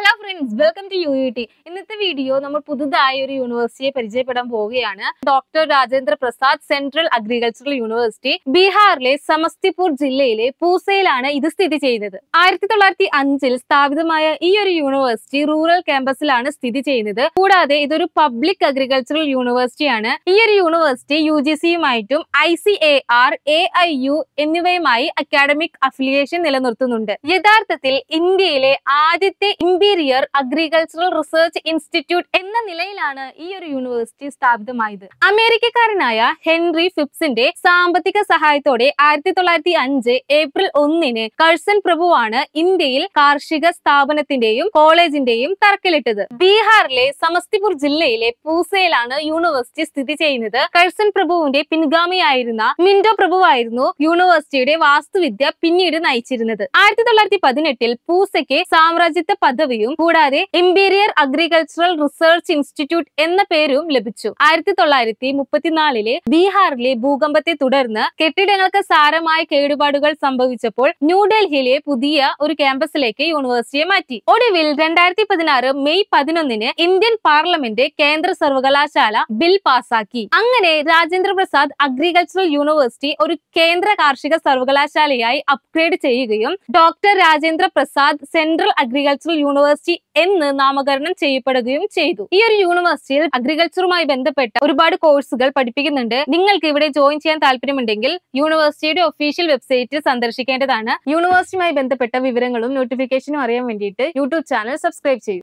hello friends welcome to U T ഇന്നത്തെ video നമ്മൾ പുതുതായി ഒരു യൂണിവേഴ്സിറ്റിയെ പരിചയപ്പെടാൻ പോവുകയാണ് doctor Rajendra Prasad central agricultural university ബീഹാറിലെ സമസ്തിപൂർ ജില്ലയിലെ പൂസയിലാണ് ഇത് സ്ഥിതി ചെയ്യുന്നത് ആയിരത്തി തൊള്ളായിരത്തി അഞ്ചിൽ സ്ഥാപിതമായ ഈ ഒരു യൂണിവേഴ്സിറ്റി റൂറൽ ക്യാമ്പസിലാണ് സ്ഥിതി ചെയ്യുന്നത് കൂടാതെ ഇതൊരു പബ്ലിക് അഗ്രികൾച്ചറൽ യൂണിവേഴ്സിറ്റിയാണ് ഈ ഒരു യൂണിവേഴ്സിറ്റി യു ജി സിയുമായിട്ടും I C A R A I U എന്നിവയുമായി അക്കാഡമിക് അഫിലിയേഷൻ നിലനിർത്തുന്നുണ്ട് യഥാർത്ഥത്തിൽ ഇന്ത്യയിലെ ആദ്യത്തെ ഇമ്പീരിയർ അഗ്രികൾച്ചറൽ റിസർച്ച് ഇൻസ്റ്റിറ്റ്യൂട്ട് എന്ന നിലയിലാണ് ഈ ഒരു യൂണിവേഴ്സിറ്റി സ്ഥാപിതമായത് അമേരിക്കക്കാരനായ ഹെൻറി ഫിപ്സിന്റെ സാമ്പത്തിക സഹായത്തോടെ ആയിരത്തി തൊള്ളായിരത്തി അഞ്ച് ഏപ്രിൽ ഒന്നിന് കഴ്സൺ പ്രഭുവാണ് ഇന്ത്യയിൽ കാർഷിക സ്ഥാപനത്തിന്റെയും കോളേജിന്റെയും തറക്കല്ലിട്ടത് ബീഹാറിലെ സമസ്തിപൂർ ജില്ലയിലെ പൂസയിലാണ് യൂണിവേഴ്സിറ്റി സ്ഥിതി ചെയ്യുന്നത് കഴ്സൺ പ്രഭുവിന്റെ പിൻഗാമിയായിരുന്ന മിന്റോ പ്രഭുവായിരുന്നു യൂണിവേഴ്സിറ്റിയുടെ വാസ്തുവിദ്യ പിന്നീട് നയിച്ചിരുന്നത് ആയിരത്തി തൊള്ളായിരത്തി പതിനെട്ടിൽ പൂസയ്ക്ക് സാമ്രാജ്യത്വ പദവിയും കൂടാതെ ഇമ്പീരിയർ അഗ്രികൾച്ചറൽ റിസർച്ച് ഇൻസ്റ്റിറ്റ്യൂട്ട് എന്ന പേരും ലഭിച്ചു ആയിരത്തി തൊള്ളായിരത്തി മുപ്പത്തിനാലിലെ ബീഹാറിലെ ഭൂകമ്പത്തെ തുടർന്ന് കെട്ടിടങ്ങൾക്ക് സാരമായ കേടുപാടുകൾ സംഭവിച്ചപ്പോൾ ന്യൂഡൽഹിയിലെ പുതിയ ഒരു ക്യാമ്പസിലേക്ക് യൂണിവേഴ്സിറ്റിയെ മാറ്റി ഒടുവിൽ രണ്ടായിരത്തി പതിനാറ് മെയ് പതിനൊന്നിന് ഇന്ത്യൻ പാർലമെന്റ് കേന്ദ്ര സർവകലാശാല ബിൽ പാസാക്കി അങ്ങനെ രാജേന്ദ്ര പ്രസാദ് അഗ്രികൾച്ചറൽ യൂണിവേഴ്സിറ്റി ഒരു കേന്ദ്ര കാർഷിക സർവകലാശാലയായി അപ്ഗ്രേഡ് ചെയ്യുകയും doctor Rajendra Prasad central agricultural university എന്ന് നാമകരണം ചെയ്യപ്പെടുകയും ചെയ്തു ഈ ഒരു യൂണിവേഴ്സിറ്റിയിൽ അഗ്രികൾച്ചറുമായി ബന്ധപ്പെട്ട ഒരുപാട് കോഴ്സുകൾ പഠിപ്പിക്കുന്നുണ്ട് നിങ്ങൾക്ക് ഇവിടെ ജോയിൻ ചെയ്യാൻ താല്പര്യമുണ്ടെങ്കിൽ യൂണിവേഴ്സിറ്റിയുടെ ഒഫീഷ്യൽ വെബ്സൈറ്റ് സന്ദർശിക്കേണ്ടതാണ് യൂണിവേഴ്സിറ്റിയുമായി ബന്ധപ്പെട്ട വിവരങ്ങളും നോട്ടിഫിക്കേഷനും അറിയാൻ വേണ്ടിയിട്ട് യൂട്യൂബ് ചാനൽ സബ്സ്ക്രൈബ് ചെയ്യും